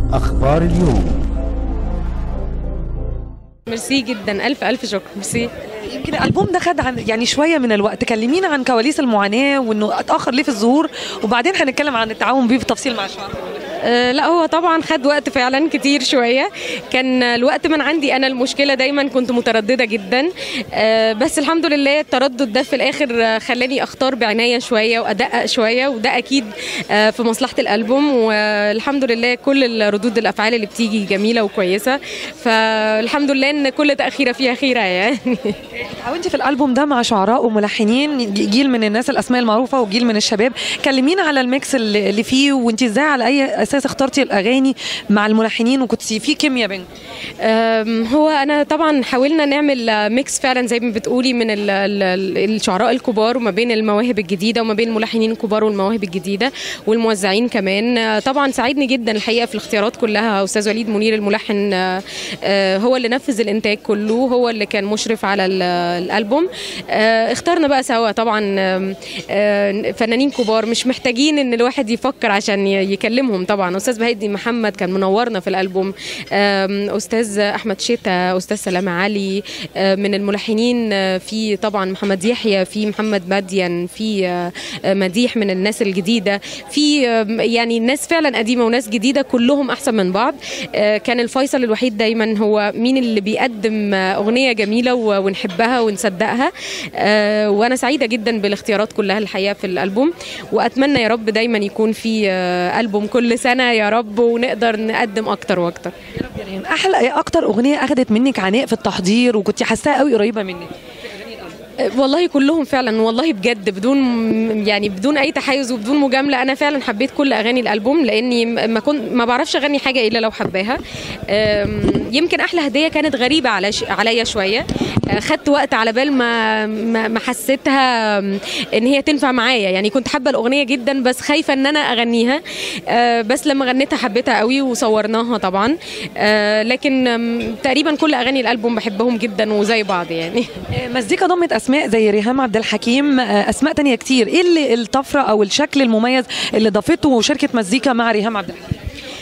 أخبار اليوم ميرسي جدا الف الف شكر ميرسي يمكن الالبوم ده خد عن يعني شويه من الوقت كلمينا عن كواليس المعاناه وانه اتاخر ليه في الظهور وبعدين هنتكلم عن التعاون بيه بتفصيل مع الشعب أه لا هو طبعا خد وقت فعلا كتير شويه كان الوقت من عندي انا المشكله دايما كنت متردده جدا أه بس الحمد لله التردد ده في الاخر خلاني اختار بعنايه شويه وادقق شويه وده اكيد أه في مصلحه الالبوم والحمد لله كل الردود الافعال اللي بتيجي جميله وكويسه فالحمد لله ان كل تاخيره فيها خيره يعني حاولتي في الالبوم ده مع شعراء وملحنين جيل من الناس الاسماء المعروفه وجيل من الشباب كلمينا على الميكس اللي اللي فيه وانت ازاي على اي اساس اخترتي الاغاني مع الملحنين وكنت في كيمياء بينكم أم، هو انا طبعا حاولنا نعمل ميكس فعلا زي ما بتقولي من ال- ال- الشعراء الكبار وما بين المواهب الجديده وما بين الملحنين الكبار والمواهب الجديده والموزعين كمان أه، طبعا ساعدني جدا الحقيقه في الاختيارات كلها استاذ وليد منير الملحن أه، أه، هو اللي نفذ الانتاج كله هو اللي كان مشرف على ال- الالبوم أه، اخترنا بقى سوا طبعا أم، أه، فنانين كبار مش محتاجين ان الواحد يفكر عشان ي- يكلمهم طبعا استاذ بهدي محمد كان منورنا في الالبوم أم، استاذ احمد شتا استاذ سلامه علي أه، من الملحنين أه، في طبعا محمد يحيى في محمد مدين في أه، أه، مديح من الناس الجديده في أم، يعني ناس فعلا قديمه وناس جديده كلهم احسن من بعض أه، كان الفيصل الوحيد دايما هو مين اللي بيقدم أه، اغنيه جميله و- ونحبها ونصدقها أه، وانا سعيده جدا بالاختيارات كلها الحقيقه في الالبوم واتمنى يا رب دايما يكون في أه، البوم كل سنه يا رب ونقدر نقدم اكتر واكتر احلى إيه اكتر اغنيه اخذت منك عناء في التحضير وكنت حاساها قوي قريبه منك والله كلهم فعلا والله بجد بدون يعني بدون اي تحيز وبدون مجامله انا فعلا حبيت كل اغاني الالبوم لاني ما كنت ما بعرفش اغني حاجه الا لو حباها أم، يمكن احلى هديه كانت غريبه على ش... عليا شويه أه، خدت وقت على بال ما ما ما حسيتها أم، ان هي تنفع معايا يعني كنت حابه الاغنيه جدا بس خايفه ان انا اغنيها أه، بس لما غنيتها حبيتها قوي وصورناها طبعا أه، لكن أم، تقريبا كل اغاني الالبوم بحبهم جدا وزي بعض يعني مزيكا ضمت اسماء زي ريهام عبد الحكيم آه، اسماء تانية كتير ايه اللي الطفره او الشكل المميز اللي ضافته شركه مزيكا مع ريهام عبد الحكيم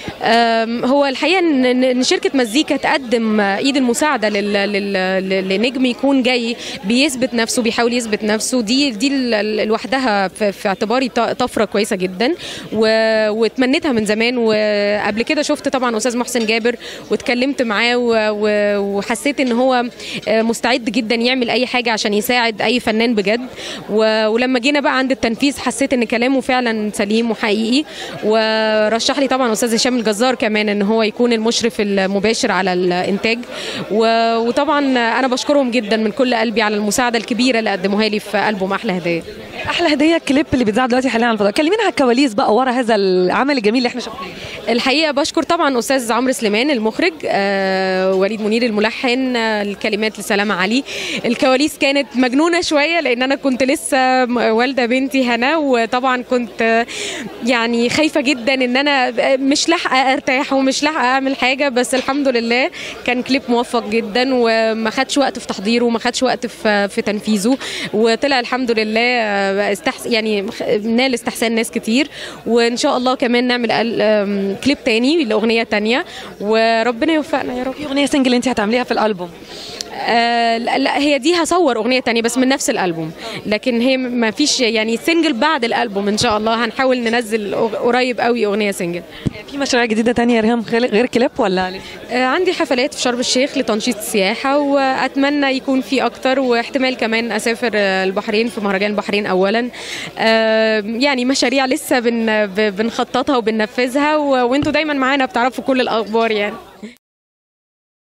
أم، هو الحقيقه ان إن- إن شركه مزيكا تقدم ايد المساعده لل- لل- لل- لنجم يكون جاي بيثبت نفسه بيحاول يثبت نفسه دي دي ال- ال- لوحدها في في اعتباري ط- طفره كويسه جدا و- واتمنيتها من زمان وقبل كده شفت طبعا استاذ محسن جابر واتكلمت معاه و- و- وحسيت ان هو آه، مستعد جدا يعمل اي حاجه عشان يساعد اي فنان بجد و- ولما جينا بقى عند التنفيذ حسيت ان كلامه فعلا سليم وحقيقي ورشح لي طبعا استاذ هشام الجزار كمان ان هو يكون المشرف المباشر على الانتاج و- وطبعا انا بشكرهم جدا من كل قلبي على المساعده الكبيره اللي قدموها لي في البوم احلى هديه احلى هديه الكليب اللي بيتذاع دلوقتي حاليا على الفضاء كلمينا على الكواليس بقى ورا هذا العمل الجميل اللي احنا شفناه الحقيقه بشكر طبعا استاذ عمرو سليمان المخرج آه وليد منير الملحن آه الكلمات لسلامه علي الكواليس كانت مجنونه شويه لان انا كنت لسه م- والده بنتي هنا وطبعا كنت آه، يعني خايفه جدا ان انا آه، مش لاحقه ارتاح ومش لاحقه اعمل حاجه بس الحمد لله كان كليب موفق جدا وما خدش وقت في تحضيره وما خدش وقت في في تنفيذه وطلع الحمد لله آه، استحس يعني خ- نال استحسان ناس كتير وان شاء الله كمان نعمل ال- آم، كليب تاني لاغنيه تانية وربنا يوفقنا يا رب في اغنيه سنجل انت هتعمليها في الالبوم آه لا لا، هي دي هصور اغنيه تانية بس من نفس الالبوم لكن هي ما فيش يعني سنجل بعد الالبوم ان شاء الله هنحاول ننزل أغ- قريب قوي اغنيه سنجل في مشاريع جديده تانية يا ريهام غير غير كليب ولا لسه؟ آه، عندي حفلات في شرم الشيخ لتنشيط السياحة وأتمنى يكون في أكتر واحتمال كمان أسافر آه، البحرين في مهرجان البحرين أولا آه، يعني مشاريع لسه بن ب- بنخططها وبننفذها و- وانتوا دايما معانا بتعرفوا كل الأخبار يعني